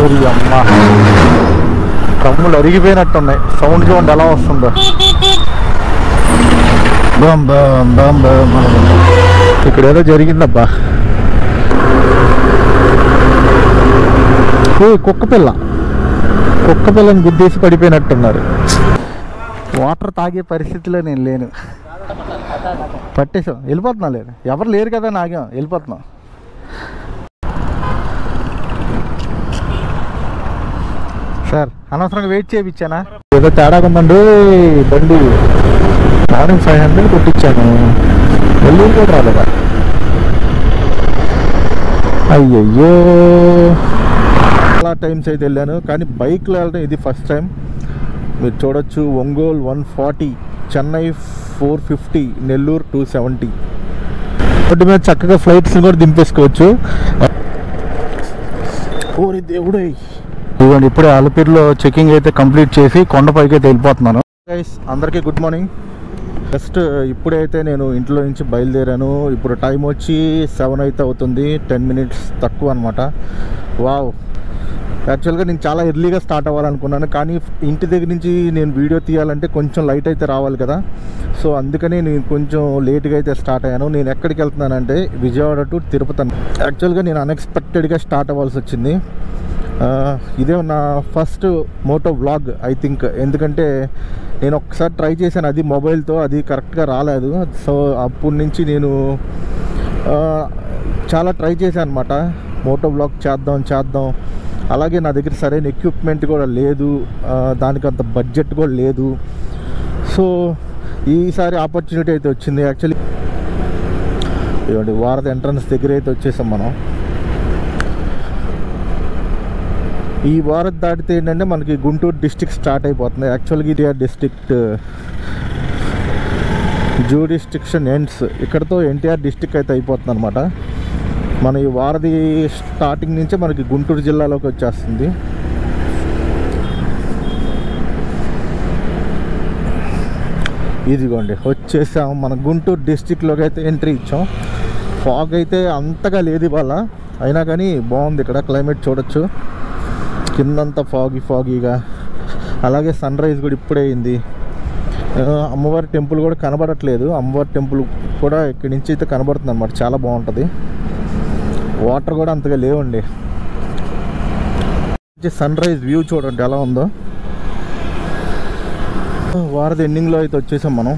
ఊరి అమ్మ కమ్ములు అరిగిపోయినట్టున్నాయి సౌండ్ చూడండి ఎలా వస్తుందో బాం బాం బాం బాం అని. ఇక్కడ ఏదో జరిగిందబ్బా ఏ కుక్క పిల్ల కుక్క పిల్లని గుద్దేసి పడిపోయినట్టున్నారు వాటర్ తాగే పరిస్థితిలో నేను లేను పట్టేసాం వెళ్ళిపోతున్నా లేదు ఎవరు లేరు కదా నాగాం వెళ్ళిపోతున్నాం సార్ అనవసరంగా వెయిట్ చేయించానా ఏదో తేడా ఉందండి బండి మార్నింగ్ ఫైవ్ హండ్రెడ్ కొట్టించాను మళ్ళీ కూడా రాలేదా అయ్యయ్యో చాలా టైమ్స్ అయితే వెళ్ళాను కానీ బైక్లో వెళ్ళడం ఇది ఫస్ట్ టైం మీరు చూడొచ్చు Ongole one forty Chennai four fifty Nellore two seventy road మీద చక్కగా ఫ్లైట్స్ కూడా దింపేసుకోవచ్చు ఓరి దేవుడే ఇదిగోండి ఇప్పుడే అలపిరిలో చెకింగ్ అయితే కంప్లీట్ చేసి కొండపైకి అయితే వెళ్ళిపోతున్నాను గైస్ అందరికీ గుడ్ మార్నింగ్ జస్ట్ ఇప్పుడైతే నేను ఇంట్లో నుంచి బయలుదేరాను ఇప్పుడు టైం వచ్చి సెవెన్ అయితే అవుతుంది టెన్ మినిట్స్ తక్కువ అనమాట వావ్ యాక్చువల్గా నేను చాలా ఎర్లీగా స్టార్ట్ అవ్వాలనుకున్నాను కానీ ఇంటి దగ్గర నుంచి నేను వీడియో తీయాలంటే కొంచెం లైట్ అయితే రావాలి కదా సో అందుకని నేను కొంచెం లేట్గా అయితే స్టార్ట్ అయ్యాను నేను ఎక్కడికి వెళ్తున్నానంటే విజయవాడ టు తిరుపతి అన్న- యాక్చువల్గా నేను అన్ఎక్స్పెక్టెడ్గా స్టార్ట్ అవ్వాల్సి వచ్చింది ఆ, ఇదే నా first moto vlog I think ఎందుకంటే నేను ఒకసారి ట్రై చేశాను అది మొబైల్తో అది కరెక్ట్గా రాలేదు సో అప్పటి నుంచి నేను ఆ, చాలా ట్రై చేశాను అనమాట మోటో బ్లాగ్ చేద్దాం చేద్దాం అలాగే నా దగ్గర సరైన ఎక్విప్మెంట్ కూడా లేదు ఆ, దానికి అంత బడ్జెట్ కూడా లేదు సో ఈసారి ఆపర్చునిటీ అయితే వచ్చింది యాక్చువల్లీ ఇవ్వండి వారద ఎంట్రన్స్ దగ్గర అయితే వచ్చేసాం మనం ఈ వారత్ దాటితే ఏంటంటే మనకి గుంటూరు డిస్టిక్ స్టార్ట్ అయిపోతుంది యాక్చువల్గా ఇది డిస్ట్రిక్ట్ జూడిస్టిక్షన్ ఎండ్స్ ఇక్కడతో ఎన్టీఆర్ డిస్టిక్ అయితే అయిపోతుంది అనమాట మన ఈ వారధి స్టార్టింగ్ నుంచే మనకి గుంటూరు జిల్లాలోకి వచ్చేస్తుంది ఇదిగోండి వచ్చేసాం మన గుంటూరు డిస్టిక్లోకి అయితే ఎంట్రీ ఇచ్చాం ఫాగ్ అయితే అంతగా లేదు ఇవాళ అయినా కానీ బాగుంది ఇక్కడ క్లైమేట్ చూడొచ్చు కిందంతా ఫాగీ ఫాగీగా అలాగే సన్ రైజ్ కూడా ఇప్పుడే అయింది ఆ, అమ్మవారి టెంపుల్ కూడా కనబడట్లేదు అమ్మవారి టెంపుల్ కూడా ఇక్కడి నుంచి అయితే కనబడుతుంది అనమాట చాలా బాగుంటుంది వాటర్ కూడా అంతగా లేవండి సన్ రైజ్ వ్యూ చూడండి ఎలా ఉందో వారది ఎండింగ్లో అయితే వచ్చేసాం మనం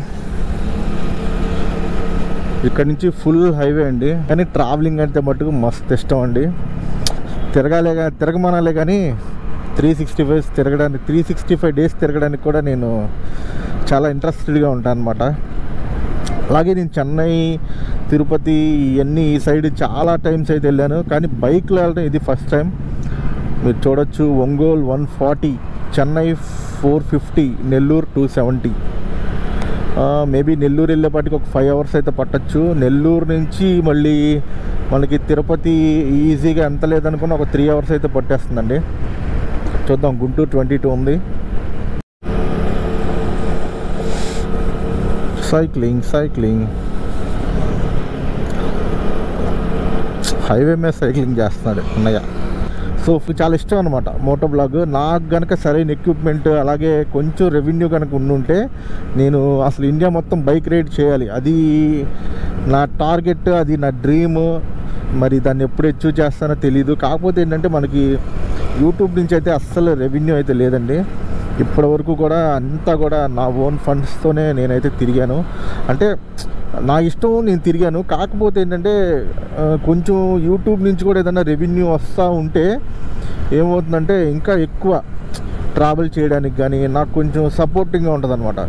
ఇక్కడ నుంచి ఫుల్ హైవే అండి కానీ ట్రావెలింగ్ అంటే మట్టుకు మస్తు ఇష్టం అండి తిరగాలే కానీ తిరగమనాలే కానీ త్రీ సిక్స్టీ ఫైవ్ తిరగడానికి త్రీ సిక్స్టీ ఫైవ్ డేస్ తిరగడానికి కూడా నేను చాలా ఇంట్రెస్టెడ్గా ఉంటాను అనమాట అలాగే నేను చెన్నై తిరుపతి ఇవన్నీ ఈ సైడ్ చాలా టైమ్స్ అయితే వెళ్ళాను కానీ బైక్లో వెళ్ళడం ఇది ఫస్ట్ టైం మీరు చూడొచ్చు Ongole one forty Chennai four fifty Nellore two seventy maybe Nellore వెళ్ళేపాటికి ఒక ఫైవ్ అవర్స్ అయితే పట్టచ్చు నెల్లూరు నుంచి మళ్ళీ మనకి తిరుపతి ఈజీగా ఎంత లేదనుకున్న ఒక త్రీ అవర్స్ అయితే పట్టేస్తుందండి చూద్దాం గుంటూరు ట్వంటీ టూ ఉంది సైక్లింగ్ సైక్లింగ్ హైవే మీద సైక్లింగ్ చేస్తున్నాడు అన్నయ్య సో ఫ్- చాలా ఇష్టం అనమాట మోటో బ్లాగ్ నాకు గనక సరైన ఎక్విప్మెంట్ అలాగే కొంచెం రెవెన్యూ కనుక ఉండుంటే నేను అసలు ఇండియా మొత్తం బైక్ రైడ్ చేయాలి అది నా టార్గెట్ అది నా డ్రీమ్ మరి దాన్ని ఎప్పుడు అచీవ్ చేస్తానో తెలియదు కాకపోతే ఏంటంటే మనకి యూట్యూబ్ నుంచి అయితే అస్సలు రెవెన్యూ అయితే లేదండి ఇప్పటి వరకు కూడా అంతా కూడా నా ఓన్ ఫండ్స్తోనే నేనైతే తిరిగాను అంటే నా ఇష్టం నేను తిరిగాను కాకపోతే ఏంటంటే ఆ, కొంచెం యూట్యూబ్ నుంచి కూడా ఏదైనా రెవెన్యూ వస్తూ ఉంటే ఏమవుతుందంటే ఇంకా ఎక్కువ ట్రావెల్ చేయడానికి కానీ నాకు కొంచెం సపోర్టింగ్గా ఉంటుంది అనమాట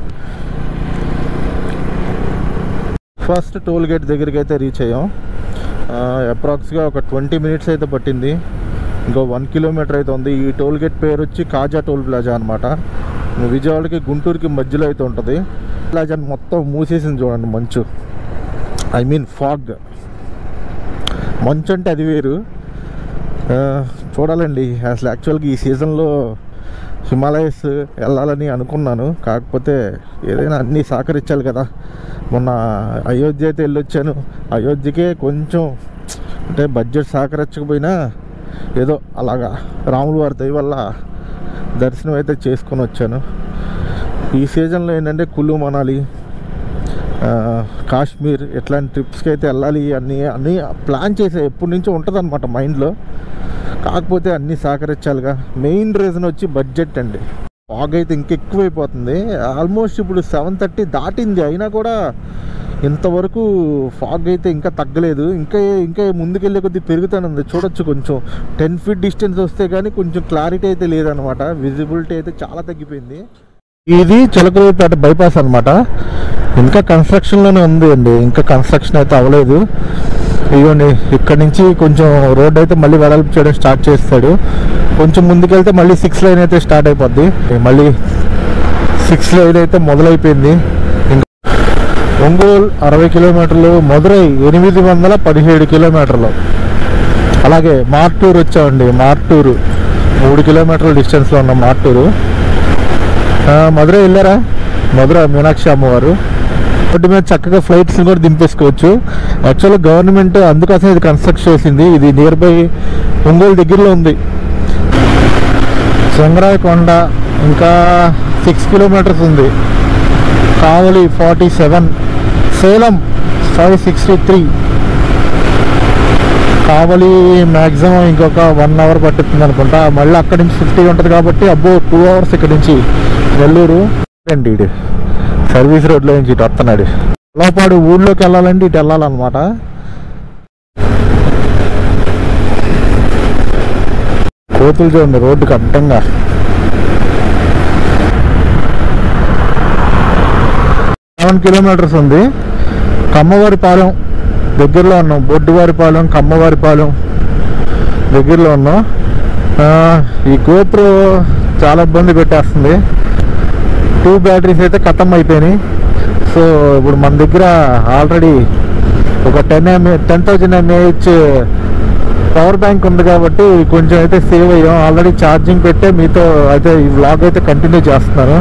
ఫస్ట్ టోల్ గేట్ దగ్గరికి అయితే రీచ్ అయ్యాం అప్రాక్స్గా ఒక ట్వంటీ మినిట్స్ అయితే పట్టింది ఇంకో వన్ కిలోమీటర్ అయితే ఉంది ఈ టోల్ గేట్ పేరు వచ్చి కాజా టోల్ ప్లాజా అనమాట విజయవాడకి గుంటూరుకి మధ్యలో అయితే ఉంటుంది ప్లాజా మొత్తం మూసేసింది చూడండి మంచు ఐ మీన్ ఫాగ్ మంచు అంటే అది వేరు ఆ, చూడాలండి అసలు యాక్చువల్గా ఈ సీజన్లో హిమాలయస్ వెళ్ళాలని అనుకున్నాను కాకపోతే ఏదైనా అన్నీ సహకరించాలి కదా మొన్న అయోధ్య అయితే వెళ్ళొచ్చాను అయోధ్యకే కొంచెం అంటే బడ్జెట్ సహకరించకపోయినా ఏదో అలాగా రాముల వారి దయ వల్ల దర్శనం అయితే చేసుకొని వచ్చాను ఈ సీజన్లో ఏంటంటే కులు మనాలి ఆ, కాశ్మీర్ ఇట్లాంటి ట్రిప్స్కి అయితే వెళ్ళాలి అన్నీ అన్నీ ప్లాన్ చేసే ఎప్పటి నుంచో ఉంటుంది అనమాట మైండ్లో కాకపోతే అన్నీ సహకరించాలిగా మెయిన్ రీజన్ వచ్చి బడ్జెట్ అండి ఫాగ్ అయితే ఇంకెక్కువైపోతుంది ఆల్మోస్ట్ ఇప్పుడు సెవెన్ థర్టీ దాటింది అయినా కూడా ఇంతవరకు ఫాగ్ అయితే ఇంకా తగ్గలేదు ఇంకా ఇంకా ముందుకెళ్ళే కొద్దీ పెరుగుతానుంది చూడొచ్చు కొంచెం టెన్ ఫీట్ డిస్టెన్స్ వస్తే కానీ కొంచెం క్లారిటీ అయితే లేదనమాట విజిబిలిటీ అయితే చాలా తగ్గిపోయింది ఇది చిలకలూరుపేట బైపాస్ అనమాట ఇంకా కన్స్ట్రక్షన్లోనే ఉంది అండి ఇంకా కన్స్ట్రక్షన్ అయితే అవ్వలేదు ఇదిగోండి ఇక్కడ నుంచి కొంచెం రోడ్ అయితే మళ్ళీ వెడల్పు చేయడం స్టార్ట్ చేస్తాడు కొంచెం ముందుకెళ్తే మళ్ళీ సిక్స్ లైన్ అయితే స్టార్ట్ అయిపోద్ది మళ్ళీ సిక్స్ లైన్ అయితే మొదలైపోయింది ఇంకా ఒంగోలు అరవై కిలోమీటర్లు మదురై ఎనిమిది వందల పదిహేడు కిలోమీటర్లు అలాగే మార్టూరు వచ్చామండి మార్టూరు మూడు కిలోమీటర్ల డిస్టెన్స్లో ఉన్న మార్టూరు ఆ, మధురై వెళ్ళారా మధుర మీనాక్షి అమ్మవారు రోడ్డు మీద చక్కగా ఫ్లైట్స్ కూడా దింపేసుకోవచ్చు యాక్చువల్గా గవర్నమెంట్ అందుకోసం ఇది కన్స్ట్రక్ట్ చేసింది ఇది నియర్ బై ఒంగోలు దగ్గరలో ఉంది చెంగరాయ కొండ ఇంకా సిక్స్ కిలోమీటర్స్ ఉంది Kavali forty seven Salem five sixty three Kavali maximum ఇంకొక వన్ అవర్ పట్టుతుంది అనుకుంటా మళ్ళీ అక్కడి నుంచి ఫిఫ్టీ ఉంటుంది కాబట్టి అబ్బో టూ అవర్స్ ఇక్కడ నుంచి నెల్లూరు అండి ఇటు సర్వీస్ రోడ్లో నుంచి ఇటు వస్తున్నాడు లోపాడు ఊళ్ళోకి వెళ్ళాలంటే ఇటు వెళ్ళాలన్నమాట కోతులు చూడండి రోడ్డుకి అడ్డంగా సెవెన్ కిలోమీటర్స్ ఉంది కమ్మవారిపాలెం దగ్గరలో ఉన్నాం బొడ్డువారిపాలెం కమ్మవారిపాలెం దగ్గరలో ఉన్నాం ఆ, ఈ గోప్రో చాలా ఇబ్బంది పెట్టేస్తుంది టూ బ్యాటరీస్ అయితే ఖతం అయిపోయినాయి సో ఇప్పుడు మన దగ్గర ఆల్రెడీ ఒక ten M A ten thousand M A H power bank ఉంది కాబట్టి కొంచెం అయితే సేవ్ అయ్యాం ఆల్రెడీ ఛార్జింగ్ పెట్టే మీతో అయితే ఈ వ్లాగ్ అయితే కంటిన్యూ చేస్తున్నాను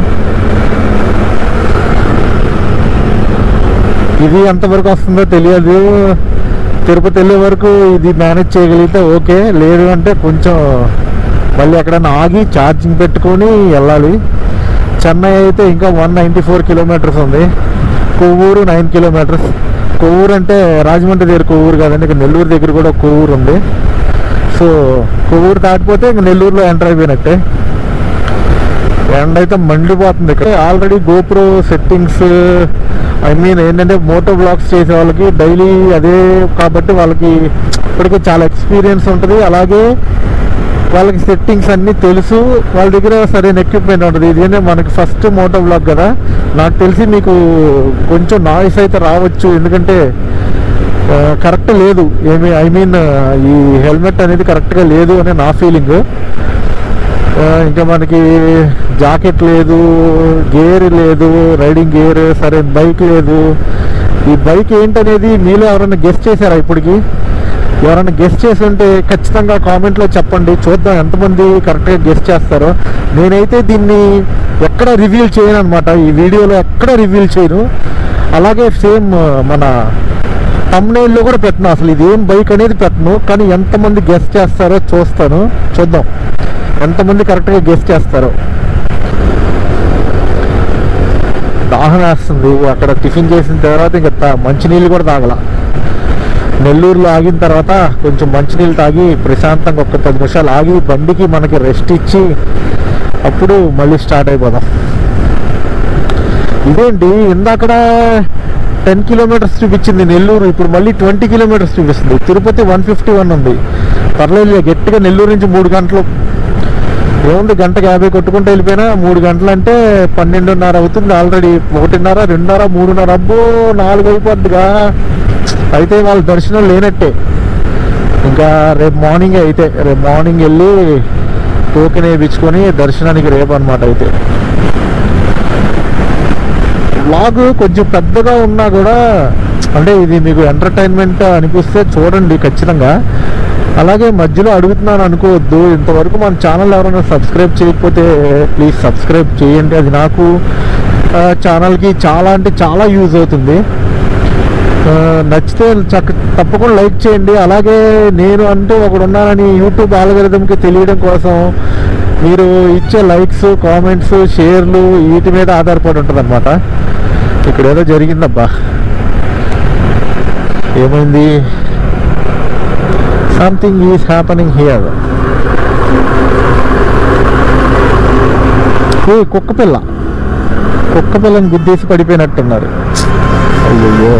ఇది ఎంతవరకు వస్తుందో తెలియదు తిరుపతి వెళ్ళే వరకు ఇది మేనేజ్ చేయగలిగితే ఓకే లేదు అంటే కొంచెం మళ్ళీ ఎక్కడైనా ఆగి ఛార్జింగ్ పెట్టుకొని వెళ్ళాలి చెన్నై అయితే ఇంకా వన్ నైంటీ ఫోర్ కిలోమీటర్స్ ఉంది కొవ్వూరు నైన్ కిలోమీటర్స్ కొవ్వూరు అంటే రాజమండ్రి దగ్గర కొవ్వూరు కాదండి ఇక నెల్లూరు దగ్గర కూడా కొవ్వూరు ఉంది సో కొవ్వూరు దాటిపోతే ఇంక నెల్లూరులో ఎంటర్ అయిపోయినట్టే ఎండ అయితే మండిపోతుంది ఇక్కడ already GoPro settings I mean ఏంటంటే మోటో బ్లాగ్స్ చేసే వాళ్ళకి డైలీ అదే కాబట్టి వాళ్ళకి ఇప్పటికే చాలా ఎక్స్పీరియన్స్ ఉంటుంది అలాగే వాళ్ళకి సెట్టింగ్స్ అన్నీ తెలుసు వాళ్ళ దగ్గర సరైన ఎక్విప్మెంట్ ఉంటుంది ఇదేంటే మనకి ఫస్ట్ మోటో బ్లాగ్ కదా నాకు తెలిసి మీకు కొంచెం నాయిస్ అయితే రావచ్చు ఎందుకంటే కరెక్ట్ లేదు ఏమి ఐ మీన్ ఈ హెల్మెట్ అనేది కరెక్ట్గా లేదు అని నా ఫీలింగ్ ఆ, ఇంకా మనకి జాకెట్ లేదు గేర్ లేదు రైడింగ్ గేర్ సరే బైక్ లేదు ఈ బైక్ ఏంటనేది మీలో ఎవరైనా గెస్ట్ చేశారా ఇప్పటికి ఎవరైనా గెస్ట్ చేసి ఉంటే ఖచ్చితంగా కామెంట్లో చెప్పండి చూద్దాం ఎంతమంది కరెక్ట్గా గెస్ట్ చేస్తారో నేనైతే దీన్ని ఎక్కడ రివీల్ చేయను అనమాట ఈ వీడియోలో ఎక్కడ రివీల్ చేయను అలాగే సేమ్ మన తమ్నైల్లో కూడా పెట్టను అసలు ఇది ఏం బైక్ అనేది పెట్టను కానీ ఎంతమంది గెస్ట్ చేస్తారో చూస్తాను చూద్దాం ఎంతమంది కరెక్ట్గా గెస్ట్ చేస్తారో దాహం వేస్తుంది అక్కడ టిఫిన్ చేసిన తర్వాత ఇంకా తా- మంచినీళ్ళు కూడా తాగల నెల్లూరులో ఆగిన తర్వాత కొంచెం మంచినీళ్ళు తాగి ప్రశాంతంగా ఒక పది నిమిషాలు ఆగి బండికి మనకి రెస్ట్ ఇచ్చి అప్పుడు మళ్ళీ స్టార్ట్ అయిపోదాం ఇదేంటి ఇందాకడ టెన్ కిలోమీటర్స్ చూపించింది నెల్లూరు ఇప్పుడు మళ్ళీ ట్వంటీ కిలోమీటర్స్ చూపిస్తుంది తిరుపతి వన్ ఫిఫ్టీ వన్ ఉంది పర్లేదు గట్టిగా నెల్లూరు నుంచి మూడు గంటలు ఏముంది గంటకి యాభై కొట్టుకుంటూ వెళ్ళిపోయినా మూడు గంటలు అంటే పన్నెండున్నర అవుతుంది ఆల్రెడీ ఒకటిన్నర రెండున్నర మూడున్నర అబ్బో నాలుగు అయిపోద్దిగా అయితే వాళ్ళ దర్శనం లేనట్టే ఇంకా రేపు మార్నింగ్ అయితే రేపు మార్నింగ్ వెళ్ళి టోకెన్ వేయించుకొని దర్శనానికి రేపు అనమాట అయితే వ్లాగ్ కొంచెం పెద్దగా ఉన్నా కూడా అంటే ఇది మీకు ఎంటర్టైన్మెంట్ అనిపిస్తే చూడండి ఖచ్చితంగా అలాగే మధ్యలో అడుగుతున్నాను అనుకోవద్దు ఇంతవరకు మన ఛానల్ ఎవరైనా సబ్స్క్రైబ్ చేయకపోతే ప్లీజ్ సబ్స్క్రైబ్ చేయండి అది నాకు ఆ, ఛానల్కి చాలా అంటే చాలా యూజ్ అవుతుంది ఆ, నచ్చితే చక్క తప్పకుండా లైక్ చేయండి అలాగే నేను అంటూ ఒకడు ఉన్నానని యూట్యూబ్ ఆల్గరిథంకి తెలియడం కోసం మీరు ఇచ్చే లైక్స్ కామెంట్స్ షేర్లు వీటి మీద ఆధారపడి ఉంటుంది అనమాట ఇక్కడ ఏదో జరిగిందబ్బా ఏమైంది సంథింగ్ ఈజ్ హ్యాపనింగ్ హియర్ ఏ కుక్క పిల్ల కుక్క పిల్లని గుద్దేసి పడిపోయినట్టున్నారు అయ్యయ్యో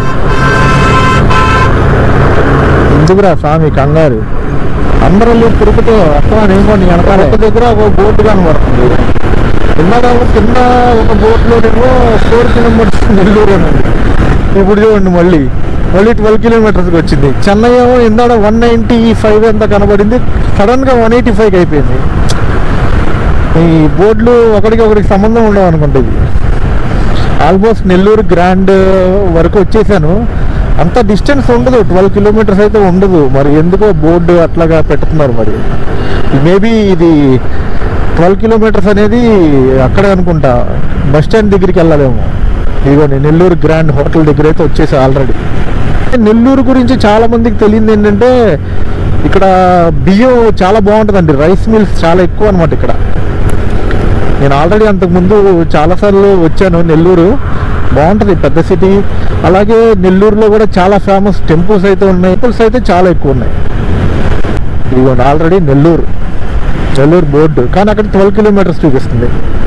ఎందుకురా స్వామి కంగారు అందరూ తిరుగుతూ అక్కడ నేను నీ వెనకాల ఒక దగ్గర ఒక బోర్డు కనబడుతుంది ఇందాక కింద ఒక బోర్డులోనేమో ఫోర్ కిలోమీటర్స్ నెల్లూరు అని ఉంది ఇప్పుడు చూడండి మళ్ళీ మళ్ళీ ట్వెల్వ్ కిలోమీటర్స్కి వచ్చింది చెన్నై ఏమో ఇందాక వన్ నైంటీ ఫైవ్ ఎంత కనబడింది సడన్గా వన్ ఎయిటీ ఫైవ్కి అయిపోయింది ఈ బోర్డులు ఒకరికి ఒకరికి సంబంధం ఉండవు అనుకుంటా ఇది ఆల్మోస్ట్ నెల్లూరు గ్రాండ్ వరకు వచ్చేసాను అంత డిస్టెన్స్ ఉండదు ట్వెల్వ్ కిలోమీటర్స్ అయితే ఉండదు మరి ఎందుకో బోర్డు అట్లాగా పెట్టుతున్నారు మరి మేబీ ఇది ట్వెల్వ్ కిలోమీటర్స్ అనేది అక్కడే అనుకుంటా బస్ స్టాండ్ దగ్గరికి వెళ్ళాలేమో ఇదిగోండి నెల్లూరు గ్రాండ్ హోటల్ దగ్గర అయితే వచ్చేసా ఆల్రెడీ నెల్లూరు గురించి చాలా మందికి తెలియదు ఏంటంటే ఇక్కడ బియ్యం చాలా బాగుంటుందండి రైస్ మిల్స్ చాలా ఎక్కువ అనమాట ఇక్కడ నేను ఆల్రెడీ అంతకుముందు చాలాసార్లు వచ్చాను నెల్లూరు బాగుంటుంది పెద్ద సిటీ అలాగే నెల్లూరులో కూడా చాలా ఫేమస్ టెంపుల్స్ అయితే ఉన్నాయి టెంపుల్స్ అయితే చాలా ఎక్కువ ఉన్నాయి ఇదిగోండి ఆల్రెడీ నెల్లూరు నెల్లూరు బోర్డు కానీ అక్కడ ట్వెల్వ్ కిలోమీటర్స్ చూపిస్తుంది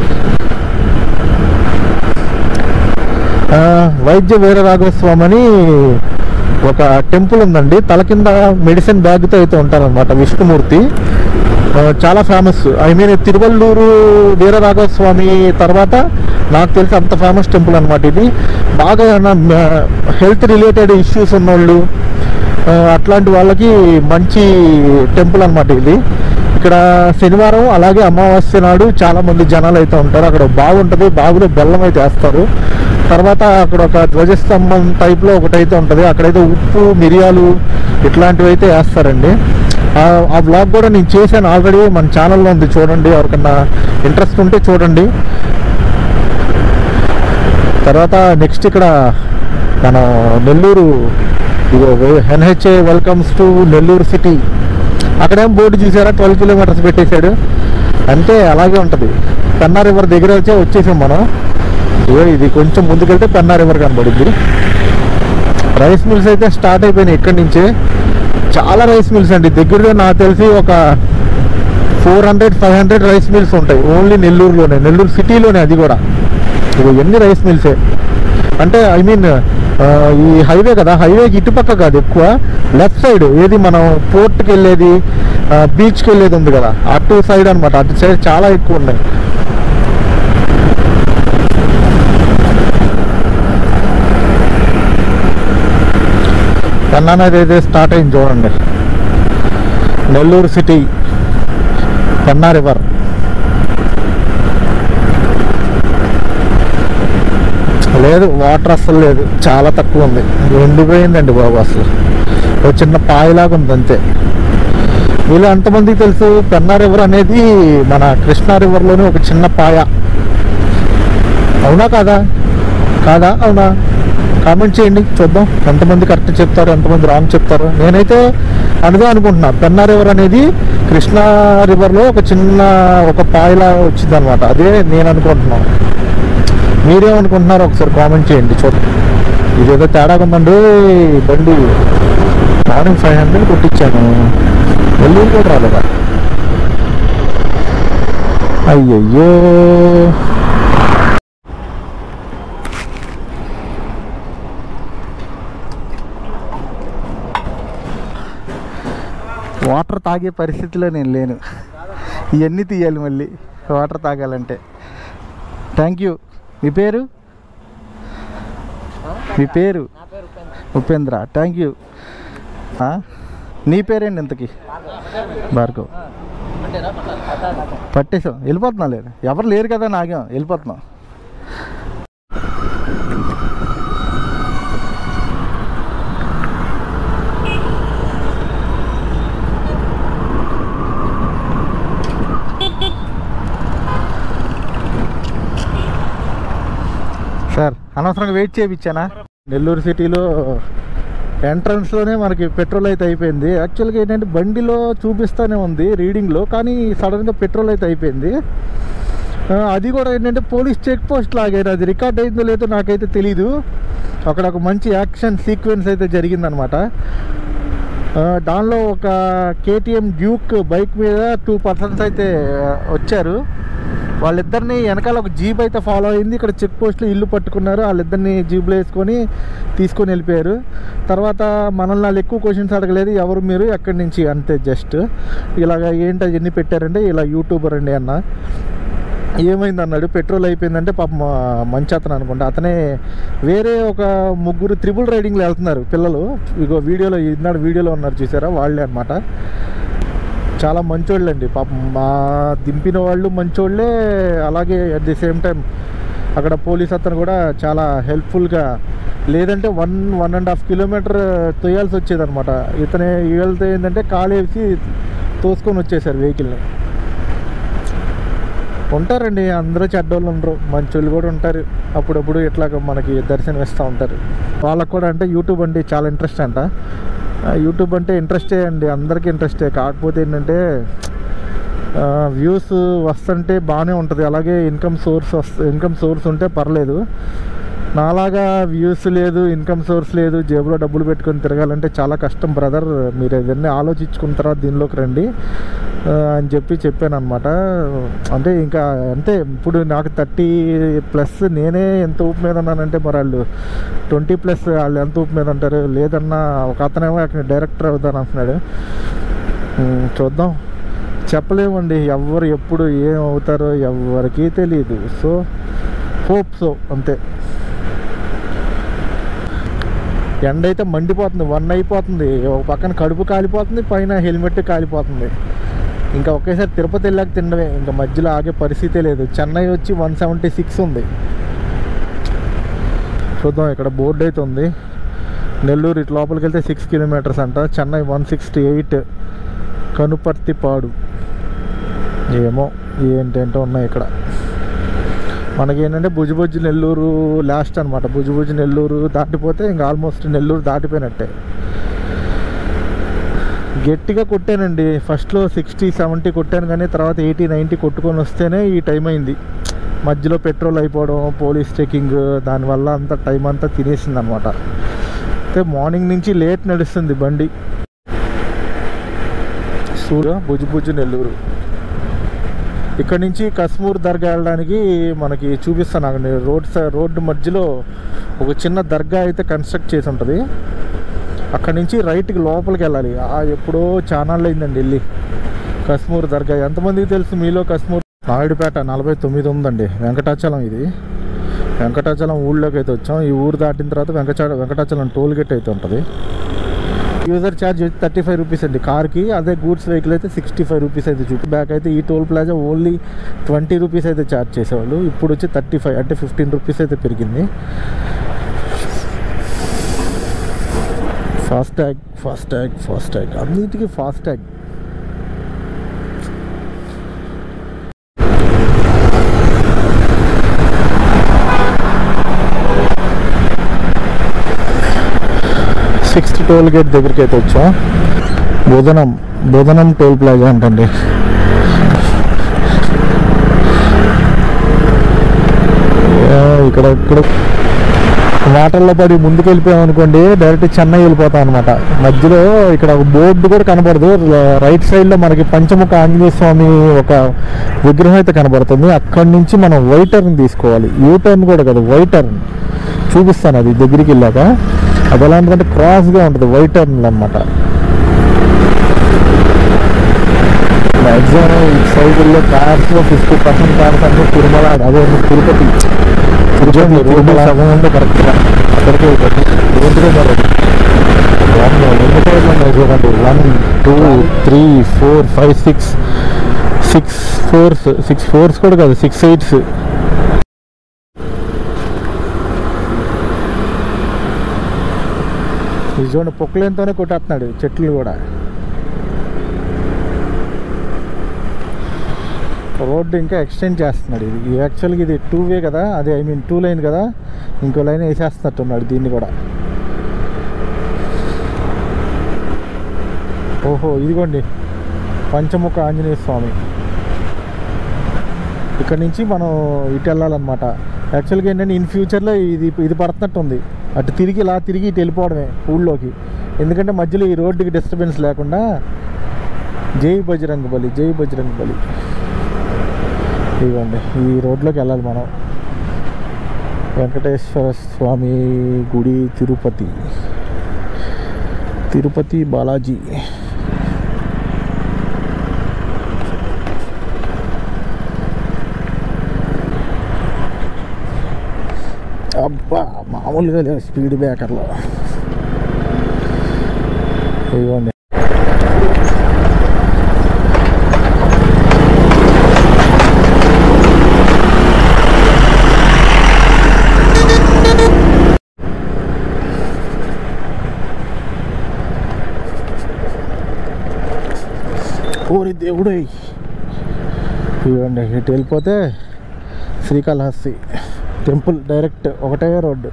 ఆ, వైద్య వీర రాఘవస్వామి అని ఒక టెంపుల్ ఉందండి తల కింద మెడిసిన్ బ్యాగ్తో అయితే ఉంటారనమాట విష్ణుమూర్తి ఆ, చాలా famous I mean Tiruvallur Veeraraghava Swamy తర్వాత నాకు తెలిసి అంత ఫేమస్ టెంపుల్ అనమాట ఇది బాగా హెల్త్ రిలేటెడ్ ఇష్యూస్ ఉన్నోళ్ళు ఆ, అట్లాంటి వాళ్ళకి మంచి టెంపుల్ అనమాట ఇది ఇక్కడ శనివారం అలాగే అమావాస్య నాడు చాలా మంది జనాలు అయితే ఉంటారు అక్కడ బాగుంటుంది బాగులో బెల్లం అయితే వేస్తారు తర్వాత అక్కడ ఒక ధ్వజస్తంభం టైప్లో ఒకటైతే ఉంటుంది అక్కడైతే ఉప్పు మిరియాలు ఇట్లాంటివి అయితే వేస్తారండి ఆ- ఆ బ్లాగ్ కూడా నేను చేశాను ఆల్రెడీ మన ఛానల్లో ఉంది చూడండి ఎవరికన్నా ఇంట్రెస్ట్ ఉంటే చూడండి తర్వాత నెక్స్ట్ ఇక్కడ మన నెల్లూరు ఇగో N H A welcomes to Nellore city అక్కడేం బోర్డు చూసారా ట్వెల్వ్ కిలోమీటర్స్ పెట్టేశాడు అంతే అలాగే ఉంటుంది పెన్నా రివర్ దగ్గర వచ్చే వచ్చేసాం మనం ఇగో ఇది కొంచెం ముందుకెళ్తే పెన్నా రివర్ కనబడుద్ది రైస్ మిల్స్ అయితే స్టార్ట్ అయిపోయినాయి ఇక్కడి నుంచే చాలా రైస్ మిల్స్ అండి దగ్గరలో నాకు తెలిసి ఒక four hundred five hundred rice mills ఉంటాయి ఓన్లీ నెల్లూరులోనే నెల్లూరు సిటీలోనే అది కూడా ఇవి ఎన్ని రైస్ మిల్సే అంటే ఐ మీన్ ఈ హైవే కదా హైవేకి ఇటుపక్క కాదు ఎక్కువ లెఫ్ట్ సైడ్ ఏది మనం పోర్ట్కి వెళ్ళేది బీచ్కి వెళ్ళేది ఉంది కదా అటు సైడ్ అనమాట అటు సైడ్ చాలా ఎక్కువ ఉన్నాయి పెన్నానది అయితే స్టార్ట్ అయింది చూడండి నెల్లూరు సిటీ పెన్నా రివర్ లేదు వాటర్ అస్సలు లేదు చాలా తక్కువ ఉంది ఎండిపోయిందండి బాబు అసలు ఒక చిన్న పాయలాగా ఉంది అంతే వీళ్ళు ఎంతమందికి తెలుసు పెన్నా రివర్ అనేది మన కృష్ణా రివర్లోని ఒక చిన్న పాయ అవునా కాదా కాదా అవునా కామెంట్ చేయండి చూద్దాం ఎంతమంది కరెక్ట్ చెప్తారు ఎంతమంది రాంగ్ చెప్తారు నేనైతే అనుగా అనుకుంటున్నా పెన్నా రివర్ అనేది కృష్ణా రివర్లో ఒక చిన్న ఒక పాయలా వచ్చింది అనమాట అదే నేను అనుకుంటున్నాను మీరేమనుకుంటున్నారో ఒకసారి కామెంట్ చేయండి చూడండి ఇదేదో తేడా ఉందండి బండి మార్నింగ్ ఫైవ్ హండ్రెడ్ కొట్టించాను నెల్లూరు కూడా రాలేదా అయ్యయ్యో వాటర్ తాగే పరిస్థితిలో నేను లేను ఇవన్నీ తీయాలి మళ్ళీ వాటర్ తాగాలంటే థ్యాంక్ యూ మీ పేరు మీ పేరు ఉపేంద్ర థ్యాంక్ యూ ఆ? నీ పేరేంటి ఇంతకి భార్గవ్ పట్టేసాం వెళ్ళిపోతున్నాం లేదు ఎవరు లేరు కదా నాగేం వెళ్ళిపోతున్నాం సార్ అనవసరంగా వెయిట్ చేయించానా నెల్లూరు సిటీలో ఎంట్రన్స్లోనే మనకి పెట్రోల్ అయితే అయిపోయింది యాక్చువల్గా ఏంటంటే బండిలో చూపిస్తూనే ఉంది రీడింగ్లో కానీ సడన్గా పెట్రోల్ అయితే అయిపోయింది ఆ, అది కూడా ఏంటంటే పోలీస్ చెక్ పోస్ట్ లాగారు అది రికార్డ్ అయిందో లేదో నాకైతే తెలీదు అక్కడ ఒక మంచి యాక్షన్ సీక్వెన్స్ అయితే జరిగిందనమాట ఆ, దానిలో ఒక కేటీఎం డ్యూక్ బైక్ మీద టూ పర్సన్స్ అయితే ఆ, వచ్చారు వాళ్ళిద్దరిని వెనకాల ఒక జీప్ అయితే ఫాలో అయింది ఇక్కడ చెక్ పోస్ట్లో ఇల్లు పట్టుకున్నారు వాళ్ళిద్దరిని జీప్లో వేసుకొని తీసుకొని వెళ్ళిపోయారు తర్వాత మనల్ని వాళ్ళు ఎక్కువ క్వశ్చన్స్ అడగలేదు ఎవరు మీరు ఎక్కడి నుంచి అంతే జస్ట్ ఇలాగ ఏంటి ఎన్ని పెట్టారంటే ఇలా యూట్యూబర్ అండి అన్న ఏమైంది అన్నాడు పెట్రోల్ అయిపోయిందంటే పాపం మంచి అతను అనుకుంటా అతనే వేరే ఒక ముగ్గురు త్రిబుల్ రైడింగ్లో వెళ్తున్నారు పిల్లలు ఇగో వీడియోలో ఈనాడు వీడియోలో ఉన్నారు చూసారా వాళ్ళే అనమాట చాలా మంచోళ్ళు అండి పాపం మా దింపిన వాళ్ళు మంచోళ్ళే అలాగే అట్ ది సేమ్ టైం అక్కడ పోలీస్ అతను కూడా చాలా హెల్ప్ఫుల్గా లేదంటే one one and half kilometre తొయ్యాల్సి వచ్చేదఅనమాట ఇతనే వెళ్తే ఏంటంటే కాలేసి తోసుకొని వచ్చేసారు వెహికల్ని ఉంటారండి అందరూ చెడ్డోళ్ళు ఉండరు మంచోళ్ళు కూడా ఉంటారు అప్పుడప్పుడు ఇట్లాగ మనకి దర్శనం ఇస్తూ ఉంటారు వాళ్ళకు కూడా అంటే యూట్యూబ్ అంటే చాలా ఇంట్రెస్ట్ అంట ఆ, యూట్యూబ్ అంటే ఇంట్రెస్టే అండి అందరికీ ఇంట్రెస్టే కాకపోతే ఏంటంటే వ్యూస్ వస్తుంటే బాగానే ఉంటుంది అలాగే ఇన్కమ్ సోర్స్ వస్తు ఇన్కమ్ సోర్స్ ఉంటే పర్లేదు నాలాగా వ్యూస్ లేదు ఇన్కమ్ సోర్స్ లేదు జేబులో డబ్బులు పెట్టుకొని తిరగాలంటే చాలా కష్టం బ్రదర్ మీరు ఇవన్నీ ఆలోచించుకున్న తర్వాత దీనిలోకి రండి ఆ, అని చెప్పి చెప్పాను అనమాట అంటే ఇంకా అంతే ఇప్పుడు నాకు థర్టీ ప్లస్ నేనే ఎంత ఊపు మీద ఉన్నానంటే మరి వాళ్ళు ట్వంటీ ప్లస్ వాళ్ళు ఎంత ఊపు మీద ఉంటారు లేదన్నా ఒక అతనేమో అక్కడ డైరెక్టర్ అవుతాను అంటున్నాడు ఉమ్, చూద్దాం చెప్పలేమండి ఎవరు ఎప్పుడు ఏం అవుతారో ఎవరికీ తెలియదు సో హోప్ సో అంతే ఎండ అయితే మండిపోతుంది వన్ అయిపోతుంది ఒక పక్కన కడుపు కాలిపోతుంది పైన హెల్మెట్ కాలిపోతుంది ఇంకా ఒకేసారి తిరుపతి వెళ్ళాక తినడమే ఇంకా మధ్యలో ఆగే పరిస్థితే లేదు చెన్నై వచ్చి వన్ సెవెంటీ సిక్స్ ఉంది చూద్దాం ఇక్కడ బోర్డు అయితే ఉంది నెల్లూరు ఇటు లోపలికి వెళ్తే సిక్స్ కిలోమీటర్స్ అంట Chennai one sixty eight Kanuparthipadu ఏమో ఏంటేంటో ఉన్నాయి ఇక్కడ మనకి ఏంటంటే బుజ్జిబుజ్జి నెల్లూరు లాస్ట్ అనమాట బుజ్జిబుజ్జి నెల్లూరు దాటిపోతే ఇంకా ఆల్మోస్ట్ నెల్లూరు దాటిపోయినట్టే గట్టిగా కొట్టానండి ఫస్ట్లో సిక్స్టీ సెవెంటీ కొట్టాను కానీ తర్వాత ఎయిటీ నైంటీ కొట్టుకొని వస్తేనే ఈ టైం అయింది మధ్యలో పెట్రోల్ అయిపోవడం పోలీస్ చెకింగ్ దానివల్ల అంత టైం అంతా తినేసింది అనమాట అయితే మార్నింగ్ నుంచి లేట్ నడుస్తుంది బండి సూర్య బుజ్జిబుజ్జి నెల్లూరు ఇక్కడ నుంచి కశ్మూర్ దర్గా వెళ్ళడానికి మనకి చూపిస్తాను అక్కడ రోడ్ సై- రోడ్డు మధ్యలో ఒక చిన్న దర్గా అయితే కన్స్ట్రక్ట్ చేసి ఉంటుంది అక్కడ నుంచి రైట్కి లోపలికి వెళ్ళాలి ఆ ఎప్పుడో ఛానల్ అయిందండి వెళ్ళి కశ్మూర్ దర్గా ఎంతమందికి తెలుసు మీలో కశ్మూర్ నాయుడుపేట నలభై తొమ్మిది ఉందండి వెంకటాచలం ఇది వెంకటాచలం ఊళ్ళోకి అయితే వచ్చాం ఈ ఊరు దాటిన తర్వాత వెంకటా వెంకటాచలం టోల్ గేట్ అయితే ఉంటుంది యూజర్ ఛార్జ్ అయితే థర్టీ ఫైవ్ రూపీస్ అండి కార్కి అదే గూడ్స్ వెహికల్ అయితే సిక్స్టీ ఫైవ్ రూపీస్ అయితే చూపి బ్యాక్ అయితే ఈ toll plaza only twenty rupees అయితే ఛార్జ్ చేసేవాళ్ళు ఇప్పుడు వచ్చి థర్టీ ఫైవ్ అంటే ఫిఫ్టీన్ రూపీస్ అయితే పెరిగింది FASTag FASTag FASTag అన్నిటికీ FASTag sixth toll gate దగ్గరికి అయితే వచ్చాం బోధనం బోధనం టోల్ ప్లాజా అంటండి ఏ, ఇక్కడ ఇక్కడ వాటర్లో పడి ముందుకు వెళ్ళిపోయాం అనుకోండి డైరెక్ట్ చెన్నై వెళ్ళిపోతాం అనమాట మధ్యలో ఇక్కడ ఒక బోర్డు కూడా కనబడదు ర- రైట్ సైడ్ లో మనకి పంచముఖ ఆంజనేయ స్వామి ఒక విగ్రహం అయితే కనబడుతుంది అక్కడి నుంచి మనం వైట్ టర్న్ తీసుకోవాలి యూ టర్న్ కూడా కదా వైట్ టర్న్ చూపిస్తాను అది దగ్గరికి వెళ్ళాక అది ఎలా ఉంటుందంటే క్రాస్ గా ఉంటుంది వైట్ టర్న్ అనమాట మ్యాక్సిమం ఈ సైకిల్లో కార్స్ లో ఫిఫ్టీ పర్సెంట్ కార్స్ అంటే తిరుమల అదే తిరుపతి తిరుపతి తిరుమల సగం ఉంటే కరెక్ట్గా అక్కడికి వెళ్ళిపోతుంది ఏంటిదో మరి వన్ ఎన్ని సైడ్లు ఉన్నాయి చూడండి one two three four five six six fours six fours కూడా కాదు సిక్స్ ఎయిట్స్ ఇది చూడండి పొక్కులేంతోనే కొట్టేస్తున్నాడు చెట్లు కూడా రోడ్డు ఇంకా ఎక్స్టెండ్ చేస్తున్నాడు ఇది ఇది యాక్చువల్గా ఇది టూ వే కదా అదే ఐ మీన్ టూ లైన్ కదా ఇంకో లైన్ వేసేస్తున్నట్టున్నాడు దీన్ని కూడా ఓహో ఇదిగోండి పంచముఖ ఆంజనేయ స్వామి ఇక్కడ నుంచి మనం ఇటు వెళ్ళాలన్నమాట యాక్చువల్గా ఏంటంటే ఇన్ ఫ్యూచర్లో ఇది ఇది పడుతున్నట్టు ఉంది అటు తిరిగి ఇలా తిరిగి ఇటు వెళ్ళిపోవడమే ఊళ్ళోకి ఎందుకంటే మధ్యలో ఈ రోడ్డుకి డిస్టర్బెన్స్ లేకుండా జై బజరంగ బలి జై బజరంగ బలి ఇదిగోండి ఈ రోడ్లోకి వెళ్ళాలి మనం వెంకటేశ్వర స్వామి గుడి తిరుపతి తిరుపతి బాలాజీ అబ్బా మామూలుగా లేవు స్పీడ్ బ్రేకర్లో ఇదిగోండి ఓరి దేవుడే ఇవ్వండి ఇటు వెళ్ళిపోతే శ్రీకాళహస్తి టెంపుల్ డైరెక్ట్ ఒకటే రోడ్డు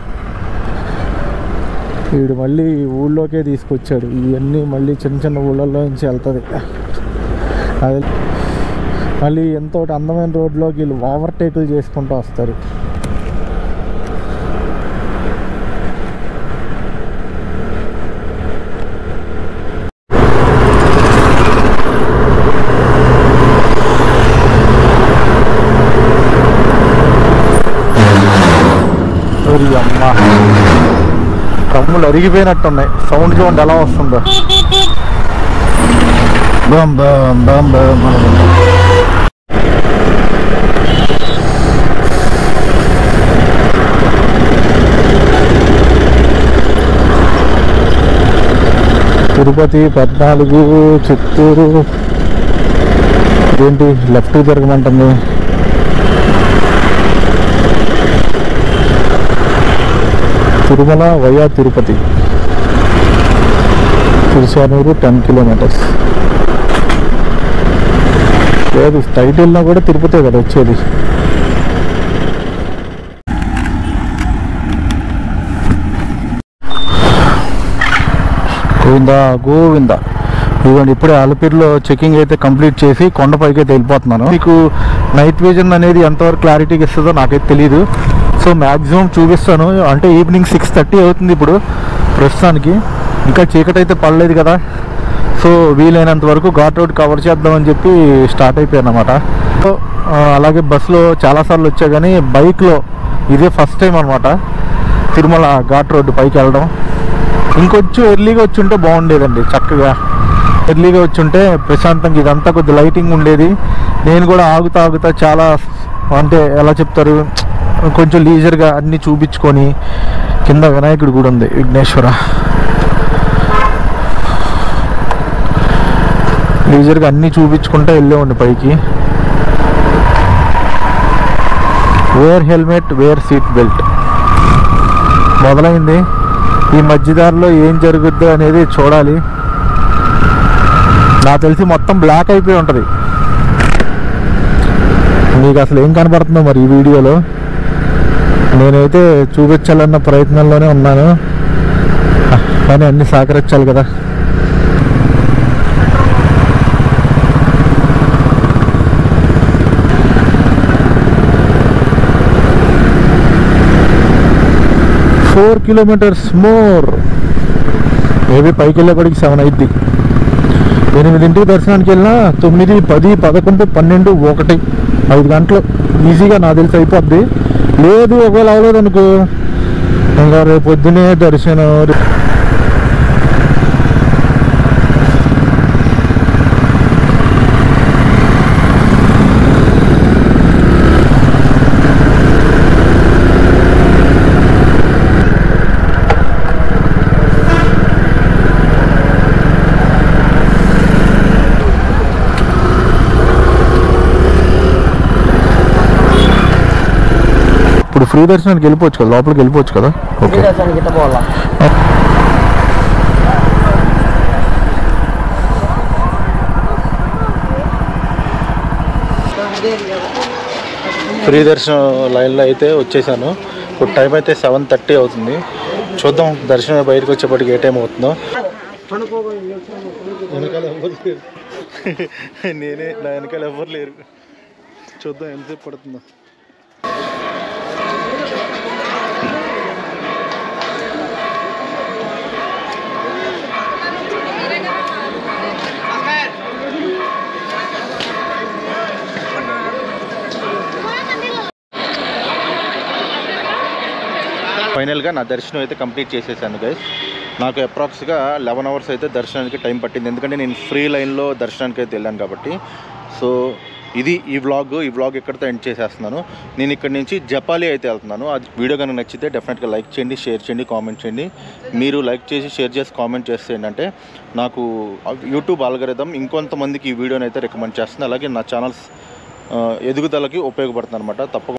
వీడు మళ్ళీ ఊళ్ళోకే తీసుకొచ్చాడు ఇవన్నీ మళ్ళీ చిన్న చిన్న ఊళ్ళల్లో నుంచి వెళ్తుంది అది మళ్ళీ ఎంతో అందమైన రోడ్లోకి వీళ్ళు ఓవర్టేకులు చేసుకుంటూ వస్తారు ఓరి అమ్మ కమ్ములు అరిగిపోయినట్టున్నాయి సౌండ్ చూడండి ఎలా వస్తుందో బామ్ బామ్ బామ్ బామ్ అని. తిరుపతి పద్నాలుగు చిత్తూరు ఏంటి లెఫ్ట్ తిరగమంటుంది Tirumala via Tirupati Tiruchanur ten kilometres లేదు స్ట్రైట్ వెళ్ళినా కూడా తిరుపతే కదా వచ్చేది గోవిందా గోవిందా ఇదిగోండి ఇప్పుడే అలపిరిలో చెకింగ్ అయితే కంప్లీట్ చేసి కొండపైకి అయితే వెళ్ళిపోతున్నాను మీకు నైట్ విజన్ అనేది ఎంతవరకు క్లారిటీగా ఇస్తుందో నాకైతే తెలియదు సో మ్యాక్సిమం చూపిస్తాను అంటే ఈవినింగ్ సిక్స్ థర్టీ అవుతుంది ఇప్పుడు ప్రస్తుతానికి ఇంకా చీకటి అయితే పడలేదు కదా సో వీలైనంత వరకు ఘాట్ రోడ్ కవర్ చేద్దామని చెప్పి స్టార్ట్ అయిపోయాను అనమాట సో ఆ, అలాగే బస్సులో చాలాసార్లు వచ్చా కానీ బైక్లో ఇదే ఫస్ట్ టైం అనమాట తిరుమల ఘాట్ రోడ్డు పైకి వెళ్ళడం ఇంకొంచెం ఎర్లీగా వచ్చి ఉంటే బాగుండేదండి చక్కగా ఎర్లీగా వచ్చి ఉంటే ప్రశాంతంగా ఇదంతా కొద్ది లైటింగ్ ఉండేది నేను కూడా ఆగుతా ఆగుతా చాలా అంటే ఎలా చెప్తారు కొంచెం లీజర్గా అన్నీ చూపించుకొని కింద వినాయకుడి గుడి ఉంది విఘ్నేశ్వర లీజర్గా అన్నీ చూపించుకుంటా వెళ్ళేవాడిని పైకి wear helmet wear seat belt మొదలైంది ఈ మధ్యదారిలో ఏం జరుగుద్దో అనేది చూడాలి నాకు తెలిసి మొత్తం బ్లాక్ అయిపోయి ఉంటుంది మీకు అసలు ఏం కనబడుతుందో మరి ఈ వీడియోలో నేనైతే చూపించాలన్న ప్రయత్నంలోనే ఉన్నాను కానీ అన్ని సహకరించాలి కదా ఫోర్ కిలోమీటర్స్ మోర్ మేబీ పైకి వెళ్ళేప్పటికి సెవెన్ అయిద్ది ఎనిమిదింటికి దర్శనానికి వెళ్ళినా తొమ్మిది పది పదకొండు పన్నెండు ఒకటి ఐదు గంటలు ఈజీగా నాకు తెలిసి అయిపోద్ది లేదు ఒకవేళ అవ్వలేదు అనుకో ఇంకా రేపు పొద్దునే దర్శనం ఇప్పుడు ఫ్రీ దర్శనానికి వెళ్ళిపోవచ్చు కదా లోపలికి వెళ్ళిపోవచ్చు కదా ఓకే గిట్ట పోవాలా ఫ్రీ దర్శనం లైన్లో అయితే వచ్చేసాను ఇప్పుడు టైం అయితే సెవెన్ థర్టీ అవుతుంది చూద్దాం దర్శనం బయటకు వచ్చేప్పటికి ఏ టైం అవుతుందో వెనకాల ఎవరు లేరు నేనే నా వెనకాల ఎవరు లేరు చూద్దాం ఎంతసేపు పడుతుందో ఫైనల్గా నా దర్శనం అయితే కంప్లీట్ చేసేసాను గైస్ నాకు అప్రాక్స్గా లెవెన్ అవర్స్ అయితే దర్శనానికి టైం పట్టింది ఎందుకంటే నేను ఫ్రీ లైన్లో దర్శనానికి అయితే వెళ్ళాను కాబట్టి సో ఇది ఈ వ్లాగ్ ఈ వ్లాగ్ ఇక్కడితో ఎండ్ చేసేస్తున్నాను నేను ఇక్కడ నుంచి జపాలి అయితే వెళ్తున్నాను అది వీడియో కనుక నచ్చితే డెఫినెట్గా లైక్ చేయండి షేర్ చేయండి కామెంట్ చేయండి మీరు లైక్ చేసి షేర్ చేసి కామెంట్ చేస్తే ఏంటంటే నాకు యూట్యూబ్ ఆల్గరిథం ఇంకొంతమందికి ఈ వీడియోని అయితే రికమెండ్ చేస్తుంది అలాగే నా ఛానల్స్ ఎదుగుదలకి ఉపయోగపడుతుంది అనమాట తప్పకుండా